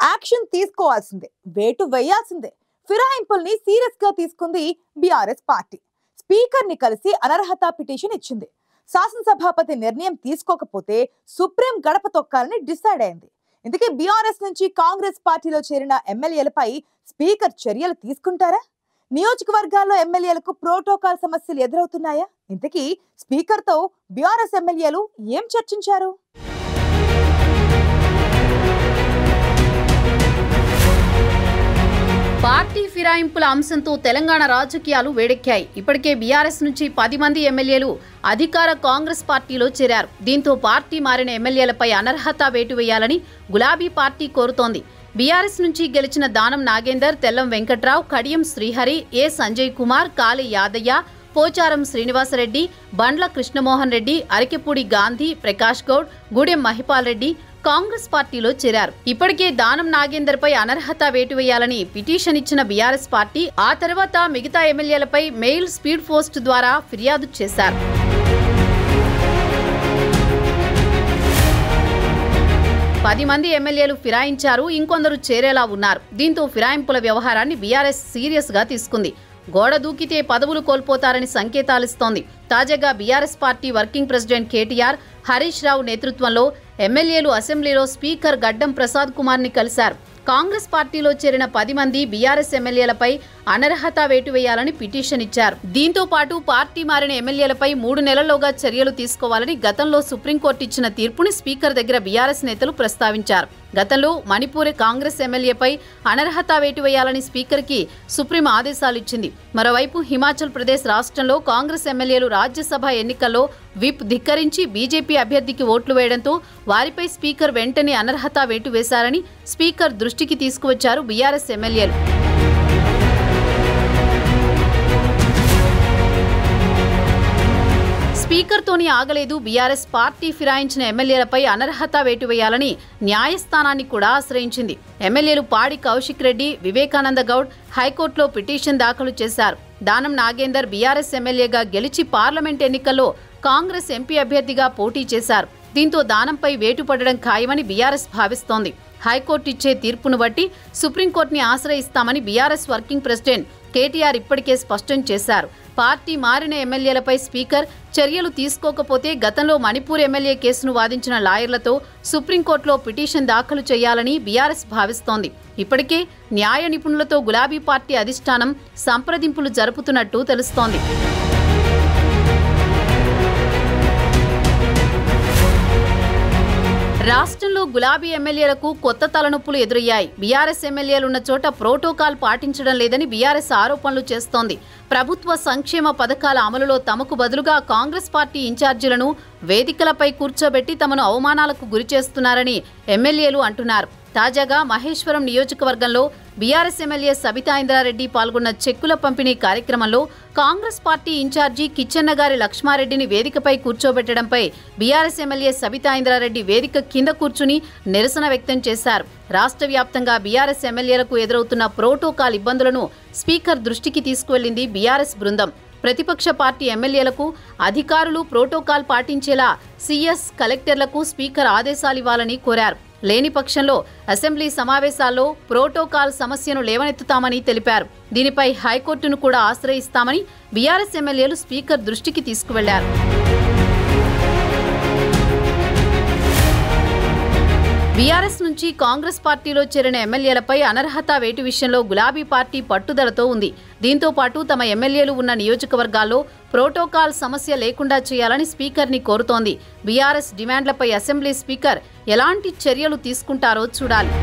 action తీసుకోవాల్సిందే వేటు వేయాల్సిందే ఫిరాయింపుల్ని సీరియస్ గా తీసుకుంది బీఆర్ఎస్ పార్టీ స్పీకర్ ని కలిసి అనర్హత పిటిషన్ ఇచ్చింది శాసనసభాపతి నిర్ణయం తీసుకోకపోతే సుప్రీం గడప తొక్కాలని డిసైడ్ అయింది ఇందుకే బీఆర్ఎస్ నుంచి కాంగ్రెస్ పార్టీలో చేరిన ఎమ్మెల్యేలపై స్పీకర్ చర్యలు తీసుకుంటారా నియోజకవర్గాల్లో ఎమ్మెల్యేలకు ప్రోటోకాల్ సమస్యలు ఎదురవుతున్నాయా ఇంతకీ స్పీకర్ తో బీఆర్ఎస్ ఎమ్మెల్యేలు ఏం చర్చించారు పార్టీ ఫిరాయింపుల అంశంతో తెలంగాణ రాజకీయాలు వేడెక్కాయి ఇప్పటికే బీఆర్ఎస్ నుంచి పది మంది ఎమ్మెల్యేలు అధికార కాంగ్రెస్ పార్టీలో చేరారు దీంతో పార్టీ మారిన ఎమ్మెల్యేలపై అనర్హత వేటు వేయాలని గులాబీ పార్టీ కోరుతోంది బీఆర్ఎస్ నుంచి గెలిచిన దానం నాగేందర్ తెల్లం వెంకట్రావు కడియం శ్రీహరి ఏ సంజయ్ కుమార్ కాళి యాదయ్య పోచారం శ్రీనివాసరెడ్డి బండ్ల కృష్ణమోహన్ రెడ్డి అరికెపూడి గాంధీ ప్రకాష్ గౌడ్ గూడెం మహిపాల్ రెడ్డి కాంగ్రెస్ పార్టీలో చేరారు ఇప్పటికే దానం నాగేందర్ పై అనర్హత వేటు వేయాలని పిటిషన్ ఇచ్చిన బీఆర్ఎస్ పార్టీ ఆ తర్వాత మిగతా ఎమ్మెల్యేలపై మెయిల్ స్పీడ్ పోస్ట్ ద్వారా ఫిర్యాదు చేశారు పది మంది ఎమ్మెల్యేలు ఫిరాయించారు ఇంకొందరు చేరేలా ఉన్నారు దీంతో ఫిరాయింపుల వ్యవహారాన్ని బీఆర్ఎస్ సీరియస్ గా తీసుకుంది గోడ దూకితే పదవులు కోల్పోతారని సంకేతాలిస్తోంది తాజాగా BRS party working president KTR Harish Rao నేతృత్వంలో ఎమ్మెల్యేలు అసెంబ్లీలో స్పీకర్ గడ్డం ప్రసాద్ కుమార్ ని కలిశారు కాంగ్రెస్ పార్టీలో చేరిన పది మంది బీఆర్ఎస్ ఎమ్మెల్యేలపై అనర్హత వేటు వేయాలని పిటిషన్ ఇచ్చారు దీంతో పాటు పార్టీ మారిన ఎమ్మెల్యేలపై మూడు నెలల్లోగా చర్యలు తీసుకోవాలని గతంలో సుప్రీంకోర్టు ఇచ్చిన తీర్పుని స్పీకర్ దగ్గర బీఆర్ఎస్ నేతలు ప్రస్తావించారు గతంలో మణిపూర్ కాంగ్రెస్ ఎమ్మెల్యేపై అనర్హత వేటు వేయాలని స్పీకర్కి సుప్రీం ఆదేశాలు ఇచ్చింది మరోవైపు హిమాచల్ ప్రదేశ్ రాష్ట్రంలో కాంగ్రెస్ ఎమ్మెల్యేలు రాజ్యసభ ఎన్నికల్లో విప్ ధిక్కరించి బీజేపీ అభ్యర్థికి ఓట్లు వేయడంతో వారిపై స్పీకర్ వెంటనే అనర్హత వేటు వేశారని స్పీకర్ దృష్టికి తీసుకువచ్చారు బీఆర్ఎస్ ఎమ్మెల్యేలు స్పీకర్తోని ఆగలేదు బీఆర్ఎస్ పార్టీ ఫిరాయించిన ఎమ్మెల్యేలపై అనర్హత వేటు వేయాలని న్యాయస్థానాన్ని కూడా ఆశ్రయించింది ఎమ్మెల్యేలు పాడి కౌశిక్ రెడ్డి వివేకానంద గౌడ్ హైకోర్టులో పిటిషన్ దాఖలు చేశారు దానం నాగేందర్ బీఆర్ఎస్ ఎమ్మెల్యేగా గెలిచి పార్లమెంట్ ఎన్నికల్లో కాంగ్రెస్ ఎంపీ అభ్యర్థిగా పోటీ చేశారు దీంతో దానంపై వేటు పడడం ఖాయమని బీఆర్ఎస్ భావిస్తోంది హైకోర్టు ఇచ్చే తీర్పును బట్టి సుప్రీంకోర్టుని ఆశ్రయిస్తామని బీఆర్ఎస్ వర్కింగ్ ప్రెసిడెంట్ కేటీఆర్ ఇప్పటికే స్పష్టం చేశారు పార్టీ మారిన ఎమ్మెల్యేలపై స్పీకర్ చర్యలు తీసుకోకపోతే గతంలో మణిపూర్ ఎమ్మెల్యే కేసును వాదించిన లాయర్లతో సుప్రీంకోర్టులో పిటిషన్ దాఖలు చేయాలని బీఆర్ఎస్ భావిస్తోంది ఇప్పటికే న్యాయ నిపుణులతో గులాబీ పార్టీ అధిష్టానం సంప్రదింపులు జరుపుతున్నట్టు తెలుస్తోంది రాష్ట్రంలో గులాబీ ఎమ్మెల్యేలకు కొత్త తలనొప్పులు ఎదురయ్యాయి బీఆర్ఎస్ ఎమ్మెల్యేలున్న చోట ప్రోటోకాల్ పాటించడం లేదని బీఆర్ఎస్ ఆరోపణలు చేస్తోంది ప్రభుత్వ సంక్షేమ పథకాల అమలులో తమకు బదులుగా కాంగ్రెస్ పార్టీ ఇన్ఛార్జీలను వేదికలపై కూర్చోబెట్టి తమను అవమానాలకు గురిచేస్తున్నారని ఎమ్మెల్యేలు అంటున్నారు తాజాగా మహేశ్వరం నియోజకవర్గంలో బీఆర్ఎస్ ఎమ్మెల్యే సబితా ఇంద్రారెడ్డి పాల్గొన్న చెక్కుల పంపిణీ కార్యక్రమంలో కాంగ్రెస్ పార్టీ ఇన్ఛార్జి కిచ్చెన్నగారి లక్ష్మారెడ్డిని వేదికపై కూర్చోబెట్టడంపై బీఆర్ఎస్ ఎమ్మెల్యే సబితా ఇంద్రారెడ్డి వేదిక కింద కూర్చుని నిరసన వ్యక్తం చేశారు రాష్ట్ర వ్యాప్తంగా బీఆర్ఎస్ ఎమ్మెల్యేలకు ఎదురవుతున్న ప్రోటోకాల్ ఇబ్బందులను స్పీకర్ దృష్టికి తీసుకువెళ్లింది బీఆర్ఎస్ బృందం ప్రతిపక్ష పార్టీ ఎమ్మెల్యేలకు అధికారులు ప్రోటోకాల్ పాటించేలా సీఎస్ కలెక్టర్లకు స్పీకర్ ఆదేశాలివ్వాలని కోరారు లేని పక్షంలో అసెంబ్లీ సమావేశాల్లో ప్రోటోకాల్ సమస్యను లేవనెత్తుతామని తెలిపారు దీనిపై హైకోర్టును కూడా ఆశ్రయిస్తామని బీఆర్ఎస్ ఎమ్మెల్యేలు స్పీకర్ దృష్టికి తీసుకువెళ్లారు బీఆర్ఎస్ నుంచి కాంగ్రెస్ పార్టీలో చేరిన ఎమ్మెల్యేలపై అనర్హత వేటు విషయంలో గులాబీ పార్టీ పట్టుదలతో ఉంది దీంతో పాటు తమ ఎమ్మెల్యేలు ఉన్న నియోజకవర్గాల్లో ప్రోటోకాల్ సమస్య లేకుండా చేయాలని స్పీకర్ని కోరుతోంది బీఆర్ఎస్ డిమాండ్లపై అసెంబ్లీ స్పీకర్ ఎలాంటి చర్యలు తీసుకుంటారో చూడాలి